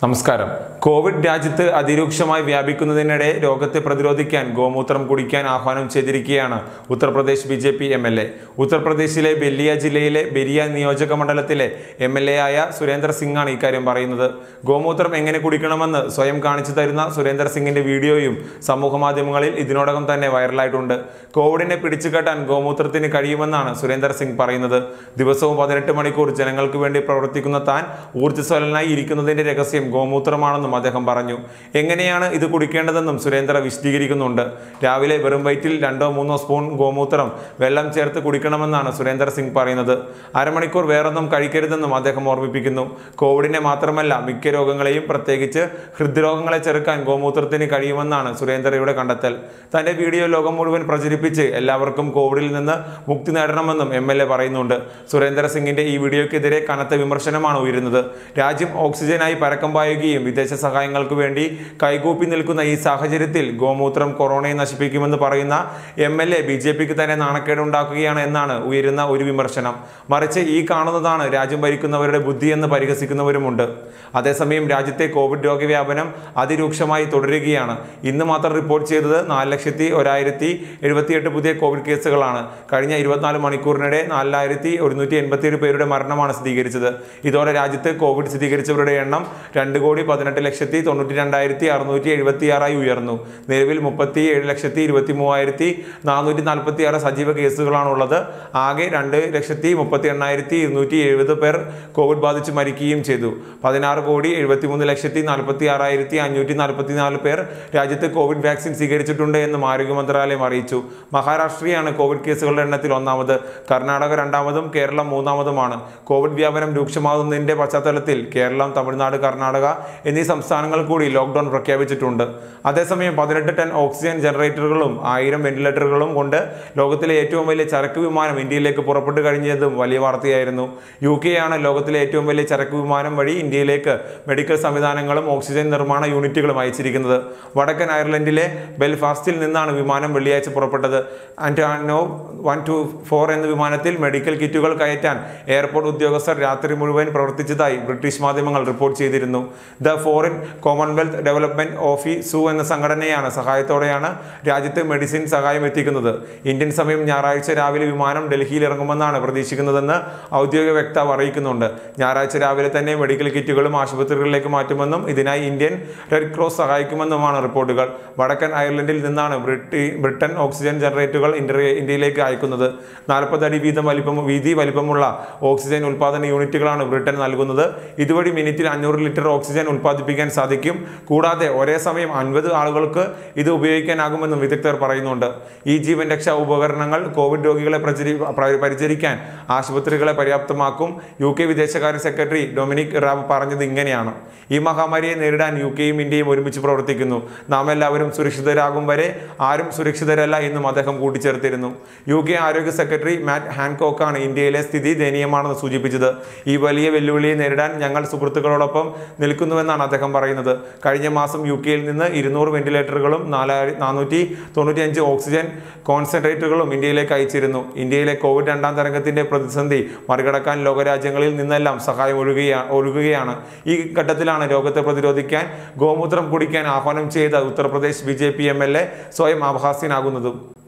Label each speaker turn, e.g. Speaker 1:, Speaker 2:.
Speaker 1: നമസ്കാരം കോവിഡ് രാജ്യത്ത് അതിരൂക്ഷമായി വ്യാപിക്കുന്നതിനിടെ രോഗത്തെ പ്രതിരോധിക്കാൻ ഗോമൂത്രം കുടിക്കാൻ ആഹ്വാനം ചെയ്തിരിക്കുകയാണ് Uttar Pradesh B J P M L A ഉത്തർപ്രദേശിലെ ബല്ലിയ ജില്ലയിലെ ബെരിയ നിയോജക മണ്ഡലത്തിലെ എം എൽ എ ആയ സുരേന്ദ്ര സിംഗ് ആണ് ഇക്കാര്യം പറയുന്നത് ഗോമൂത്രം എങ്ങനെ കുടിക്കണമെന്ന് സ്വയം കാണിച്ചു തരുന്ന സുരേന്ദ്ര സിംഗിന്റെ വീഡിയോയും സമൂഹ മാധ്യമങ്ങളിൽ ഇതിനോടകം തന്നെ വൈറലായിട്ടുണ്ട് കോവിഡിനെ പിടിച്ചുകെട്ടാൻ ഗോമൂത്രത്തിന് കഴിയുമെന്നാണ് സുരേന്ദ്ര സിംഗ് പറയുന്നത് ദിവസവും പതിനെട്ട് മണിക്കൂർ ജനങ്ങൾക്ക് വേണ്ടി പ്രവർത്തിക്കുന്ന താൻ ഊർജ്ജസ്വലനായി ഇരിക്കുന്നതിന്റെ രഹസ്യം ഗോമൂത്രമാണെന്നും അദ്ദേഹം പറഞ്ഞു എങ്ങനെയാണ് ഇത് കുടിക്കേണ്ടതെന്നും സുരേന്ദ്ര വിശദീകരിക്കുന്നുണ്ട് രാവിലെ വെറും വയറ്റിൽ രണ്ടോ മൂന്നോ സ്പൂൺ ഗോമൂത്രം വെള്ളം ചേർത്ത് കുടിക്കണമെന്നാണ് സുരേന്ദ്ര സിംഗ് പറയുന്നത് അരമണിക്കൂർ വേറൊന്നും കഴിക്കരുതെന്നും അദ്ദേഹം ഓർമ്മിപ്പിക്കുന്നു കോവിഡിനെ മാത്രമല്ല മിക്ക രോഗങ്ങളെയും പ്രത്യേകിച്ച് ഹൃദ്രോഗങ്ങളെ ചെറുക്കാൻ ഗോമൂത്രത്തിന് കഴിയുമെന്നാണ് സുരേന്ദ്രയുടെ കണ്ടെത്തൽ തന്റെ വീഡിയോ ലോകം മുഴുവൻ പ്രചരിപ്പിച്ച് എല്ലാവർക്കും കോവിഡിൽ നിന്ന് മുക്തി നേടണമെന്നും എം എൽ എ പറയുന്നുണ്ട് സുരേന്ദ്ര സിംഗിന്റെ ഈ വീഡിയോയ്ക്കെതിരെ കനത്ത വിമർശനമാണ് ഉയരുന്നത് രാജ്യം ഓക്സിജനായി പരക്കം പായുകയും വിദേശ സഹായങ്ങൾക്ക് വേണ്ടി കൈകൂപ്പി നിൽക്കുന്ന ഈ സാഹചര്യത്തിൽ ഗോമൂത്രം കൊറോണയെ നശിപ്പിക്കുമെന്ന് പറയുന്ന M L A B J പിക്ക് തന്നെ നാണക്കേടുണ്ടാക്കുകയാണ് എന്നാണ് ഉയരുന്ന ഒരു വിമർശനം മറിച്ച് ഈ കാണുന്നതാണ് രാജ്യം ഭരിക്കുന്നവരുടെ ബുദ്ധി എന്ന് പരിഹസിക്കുന്നവരുമുണ്ട് അതേസമയം രാജ്യത്തെ കോവിഡ് രോഗവ്യാപനം അതിരൂക്ഷമായി തുടരുകയാണ് ഇന്ന് മാത്രം റിപ്പോർട്ട് ചെയ്തത് നാല് ലക്ഷത്തി ഒരായിരത്തി എഴുപത്തിയെട്ട് പുതിയ കോവിഡ് കേസുകളാണ് കഴിഞ്ഞ ഇരുപത്തിനാല് മണിക്കൂറിനിടെ നാലായിരത്തി ഒരുന്നൂറ്റി എൺപത്തിയേഴ് പേരുടെ മരണമാണ് സ്ഥിരീകരിച്ചത് ഇതോടെ രാജ്യത്ത് കോവിഡ് സ്ഥിരീകരിച്ചവരുടെ എണ്ണം രണ്ട് കോടി പതിനെട്ട് ലക്ഷത്തി തൊണ്ണൂറ്റി രണ്ടായിരത്തി അറുന്നൂറ്റി എഴുപത്തി ആറായി ഉയർന്നു നിലവിൽ മുപ്പത്തി ഏഴ് ലക്ഷത്തി ഇരുപത്തി മൂവായിരത്തി നാനൂറ്റി നാൽപ്പത്തി ആറ് സജീവ കേസുകളാണുള്ളത് ആകെ രണ്ട് ലക്ഷത്തി മുപ്പത്തി എണ്ണായിരത്തി ഇരുന്നൂറ്റി എഴുപത് പേർ കോവിഡ് ബാധിച്ച് മരിക്കുകയും ചെയ്തു പതിനാറ് കോടി എഴുപത്തി മൂന്ന് ലക്ഷത്തി നാൽപ്പത്തി ആറായിരത്തി അഞ്ഞൂറ്റി നാൽപ്പത്തി നാല് പേർ രാജ്യത്ത് കോവിഡ് വാക്സിൻ സ്വീകരിച്ചിട്ടുണ്ട് എന്ന് ആരോഗ്യ മന്ത്രാലയം അറിയിച്ചു മഹാരാഷ്ട്രയാണ് കോവിഡ് കേസുകളുടെ എണ്ണത്തിൽ ഒന്നാമത് കർണാടക രണ്ടാമതും കേരളം മൂന്നാമതുമാണ് കോവിഡ് വ്യാപനം രൂക്ഷമാകുന്നതിന്റെ പശ്ചാത്തലത്തിൽ കേരളം തമിഴ്നാട് കർണാടക എന്നീ സംസ്ഥാനങ്ങൾ കൂടി ലോക്ക്ഡൌൺ പ്രഖ്യാപിച്ചിട്ടുണ്ട് അതേസമയം പതിനെട്ട് ടൺ ഓക്സിജൻ ജനറേറ്ററുകളും ആയിരം വെന്റിലേറ്ററുകളും കൊണ്ട് ലോകത്തിലെ ഏറ്റവും വലിയ ചരക്ക് വിമാനം ഇന്ത്യയിലേക്ക് പുറപ്പെട്ടു കഴിഞ്ഞതും വലിയ വാർത്തയായിരുന്നു യു കെയാണ് ലോകത്തിലെ ഏറ്റവും വലിയ ചരക്ക് വിമാനം വഴി ഇന്ത്യയിലേക്ക് മെഡിക്കൽ സംവിധാനങ്ങളും ഓക്സിജൻ നിർമ്മാണ യൂണിറ്റുകളും അയച്ചിരിക്കുന്നത് വടക്കൻ അയർലൻഡിലെ ബെൽഫാസ്റ്റിൽ നിന്നാണ് വിമാനം വെള്ളിയാഴ്ച പുറപ്പെട്ടത് ആന്റാനോ വൺ ടു ഫോർ എന്ന വിമാനത്തിൽ മെഡിക്കൽ കിറ്റുകൾ കയറ്റാൻ എയർപോർട്ട് ഉദ്യോഗസ്ഥർ രാത്രി മുഴുവൻ പ്രവർത്തിച്ചതായി ബ്രിട്ടീഷ് മാധ്യമങ്ങൾ റിപ്പോർട്ട് ചെയ്തിരുന്നു the foreign commonwealth development office സു എന്ന സംഘടനയാണ് സഹായത്തോടെയാണ് രാജ്യത്ത് മെഡിസിൻ സഹായം എത്തിക്കുന്നത് ഇന്ത്യൻ സമയം ഞായറാഴ്ച രാവിലെ വിമാനം ഡൽഹിയിൽ ഇറങ്ങുമെന്നാണ് പ്രതീക്ഷിക്കുന്നതെന്ന് ഔദ്യോഗിക വക്താവ് അറിയിക്കുന്നുണ്ട് ഞായറാഴ്ച രാവിലെ തന്നെ മെഡിക്കൽ കിറ്റുകളും ആശുപത്രികളിലേക്ക് മാറ്റുമെന്നും ഇതിനായി ഇന്ത്യൻ റെഡ് ക്രോസ് സഹായിക്കുമെന്നുമാണ് റിപ്പോർട്ടുകൾ വടക്കൻ അയർലൻഡിൽ നിന്നാണ് ബ്രിട്ടി ബ്രിട്ടൻ ഓക്സിജൻ ജനറേറ്ററുകൾ ഇന്ത്യ- ഇന്ത്യയിലേക്ക് അയക്കുന്നത് നാൽപ്പത് അടി വീതം വലിപ്പം വീതി വലിപ്പമുള്ള ഓക്സിജൻ ഉൽപ്പാദന യൂണിറ്റുകളാണ് ബ്രിട്ടൻ നൽകുന്നത് ഇതുവഴി മിനിറ്റിൽ അഞ്ഞൂറ് ലിറ്റർ ഓക്സിജൻ ഉൽപ്പാദിപ്പിക്കാൻ സാധിക്കും കൂടാതെ ഒരേ സമയം അൻപത് ആളുകൾക്ക് ഇത് ഉപയോഗിക്കാനാകുമെന്നും വിദഗ്ധർ പറയുന്നുണ്ട് ഈ ജീവൻ രക്ഷാ ഉപകരണങ്ങൾ കോവിഡ് രോഗികളെ പ്രചരി പ്ര- പരിചരിക്കാൻ ആശുപത്രികളെ പര്യാപ്തമാക്കും യു കെ വിദേശകാര്യ സെക്രട്ടറി ഡൊമിനിക് റാബ് പറഞ്ഞത് ഇങ്ങനെയാണ് ഈ മഹാമാരിയെ നേരിടാൻ യു കെയും ഇന്ത്യയും ഒരുമിച്ച് പ്രവർത്തിക്കുന്നു നാം എല്ലാവരും സുരക്ഷിതരാകും വരെ ആരും സുരക്ഷിതരല്ല എന്നും അദ്ദേഹം കൂട്ടിച്ചേർത്തിരുന്നു യു കെ ആരോഗ്യ സെക്രട്ടറി മാറ്റ് ഹാൻകോക്കാണ് ഇന്ത്യയിലെ സ്ഥിതി ദയനീയമാണെന്ന് സൂചിപ്പിച്ചത് ഈ വലിയ വെല്ലുവിളിയെ നേരിടാൻ ഞങ്ങൾ സുഹൃത്തുക്കളോടൊപ്പം നിൽക്കുന്നുവെന്നാണ് അദ്ദേഹം പറയുന്നത് കഴിഞ്ഞ മാസം യു കെയിൽ നിന്ന് ഇരുന്നൂറ് വെന്റിലേറ്ററുകളും നാലായിരം നാനൂറ്റി തൊണ്ണൂറ്റിയഞ്ച് ഓക്സിജൻ കോൺസെൻട്രേറ്ററുകളും ഇന്ത്യയിലേക്ക് അയച്ചിരുന്നു ഇന്ത്യയിലെ കോവിഡ് രണ്ടാം തരംഗത്തിന്റെ പ്രതിസന്ധി മറികടക്കാൻ ലോകരാജ്യങ്ങളിൽ നിന്നെല്ലാം സഹായം ഒഴുകുകയാണ് ഒഴുകുകയാണ് ഈ ഘട്ടത്തിലാണ് രോഗത്തെ പ്രതിരോധിക്കാൻ ഗോമൂത്രം കുടിക്കാൻ ആഹ്വാനം ചെയ്ത Uttar Pradesh B J P M L A സ്വയം അപഹാസ്യനാകുന്നതും